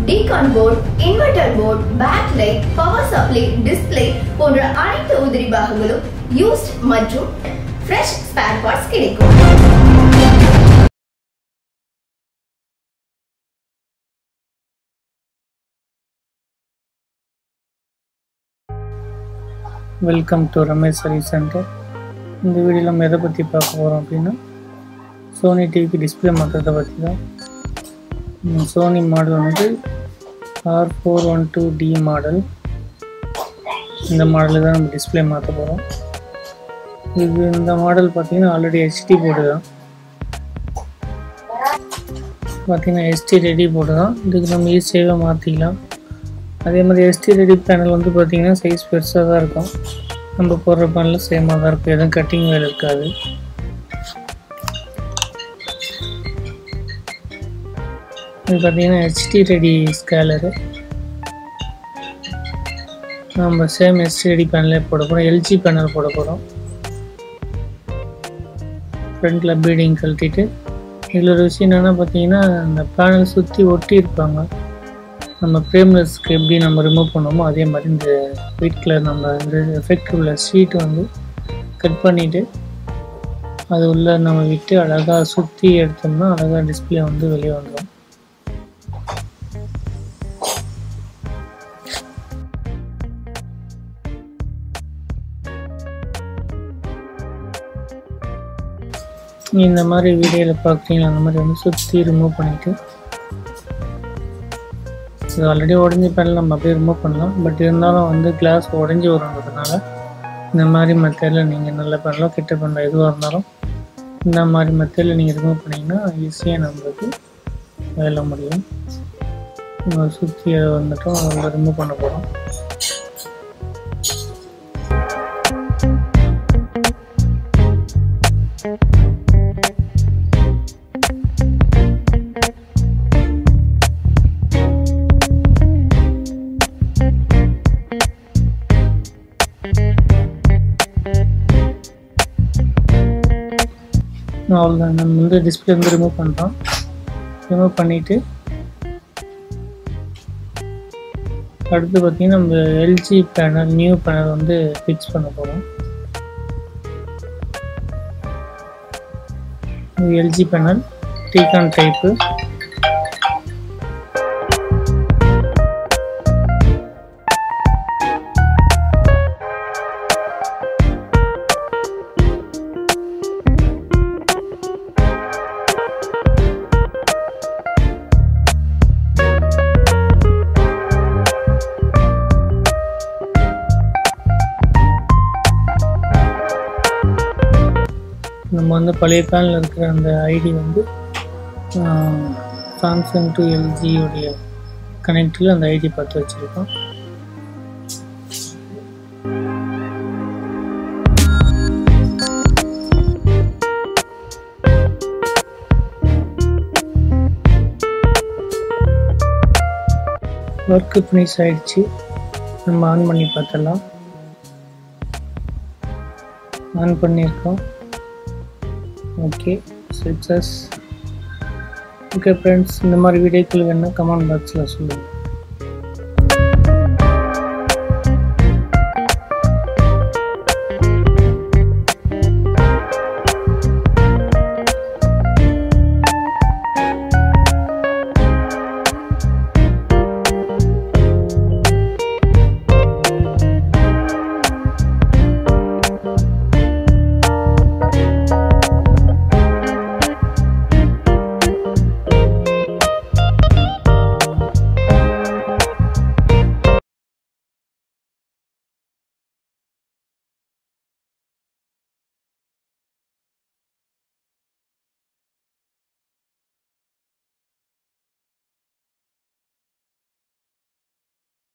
டீகான் board inverter board backlight power supply display போன்ற அனைத்து உதிரி பாகங்களும் யூஸ்ட் மற்றும் ஃப்ரெஷ் ஸ்பேர் பார்ட்ஸ் கிடைக்கும் welcome to Ramesh service centre இந்த வீடியோவில் நம்ம எதை பற்றி பார்க்க போகிறோம் அப்படின்னா சோனி டிவிக்கு டிஸ்பிளே மாற்றுறதை பற்றி தான் ம், சோனி மாடல் வந்து R four one two D model இந்த மாடலில் தான் நம்ம டிஸ்பிளே மாற்ற போகிறோம் இது இந்த மாடல் பார்த்தீங்கன்னா ஆல்ரெடி ஹெச்டி போர்டு தான் பார்த்தீங்கன்னா எஸ்டி ரெடி போர்டு தான் இதுக்கு நம்ம ஈஸியாகவே மாற்றிக்கலாம் அதே மாதிரி எஸ்டி ரெடி பேனல் வந்து பார்த்தீங்கன்னா சைஸ் பெருசாக தான் இருக்கும் நம்ம போடுற பேனலில் சேமாக தான் இருக்கும் எதுவும் கட்டிங் வேலை இருக்காது இது பார்த்தீங்கன்னா ஹெச்டி ரெடி ஸ்கேலரு நம்ம சேம் எஸ்டி ரெடி பேனலே போட போகிறோம் எல்ஜி பேனல் போட போகிறோம் ஃப்ரண்ட்டில் பீடிங் கழட்டிட்டு இதில் ஒரு விஷயம் என்னென்னா பார்த்தீங்கன்னா இந்த பேனல் சுற்றி ஒட்டி இருப்பாங்க நம்ம ஃப்ரேம்லெஸ்க்கு எப்படி நம்ம ரிமூவ் பண்ணோமோ அதே மாதிரி இந்த ஒயிட் கலர் நம்ம இந்த எஃபெக்ட் உள்ள ஷீட் வந்து கட் பண்ணிவிட்டு அது உள்ள நம்ம விட்டு அழகாக சுற்றி எடுத்தோம்னா அழகாக டிஸ்பிளே வந்து வெளியே வந்துடும் இந்த மாதிரி வீடியோவில் பார்க்குறீங்களா அந்த மாதிரி வந்து சுற்றி ரிமூவ் பண்ணிவிட்டு இது ஆல்ரெடி உடஞ்ச பேனல் நம்ம அப்படியே ரிமூவ் பண்ணலாம் பட் இருந்தாலும் வந்து கிளாஸ் உடஞ்சி வருன்றதுனால இந்த மாதிரி மெத்தடில் நீங்கள் நல்ல பேனலோ கெட்ட பேனலோ எதுவாக இருந்தாலும் இந்த மாதிரி மெத்தடில் நீங்கள் ரிமூவ் பண்ணிங்கன்னா ஈஸியாக நம்மளுக்கு வேலை முடியும் நம்ம சுற்றி வந்துட்டோம் அதில் ரிமூவ் பண்ண போகிறோம் அவ்வளோதான் நம்ம வந்து டிஸ்பிளே வந்து ரிமூவ் பண்ணுறோம் ரிமூவ் பண்ணிவிட்டு அடுத்து பார்த்தீங்கன்னா நம்ம எல்ஜி பேனல் நியூ பேனல் வந்து ஃபிக்ஸ் பண்ண போகிறோம் இது எல்ஜி பேனல் டீகான் டைப்பு நம்ம வந்து பழைய பேனில் இருக்கிற அந்த ஐடி வந்து சாம்சங் டு எல்ஜியோடைய கனெக்டில் அந்த ஐடி பார்த்து வச்சுருக்கோம் ஒர்க்கு ஃபினிஷ் ஆயிடுச்சு நம்ம ஆன் பண்ணி பார்த்துடலாம் ஆன் பண்ணியிருக்கோம் ஓகே சக்ஸஸ் ஓகே ஃப்ரெண்ட்ஸ் இந்த மாதிரி வீடியோக்கள் வேணால் கமெண்ட் பாக்ஸில் சொல்லுங்கள்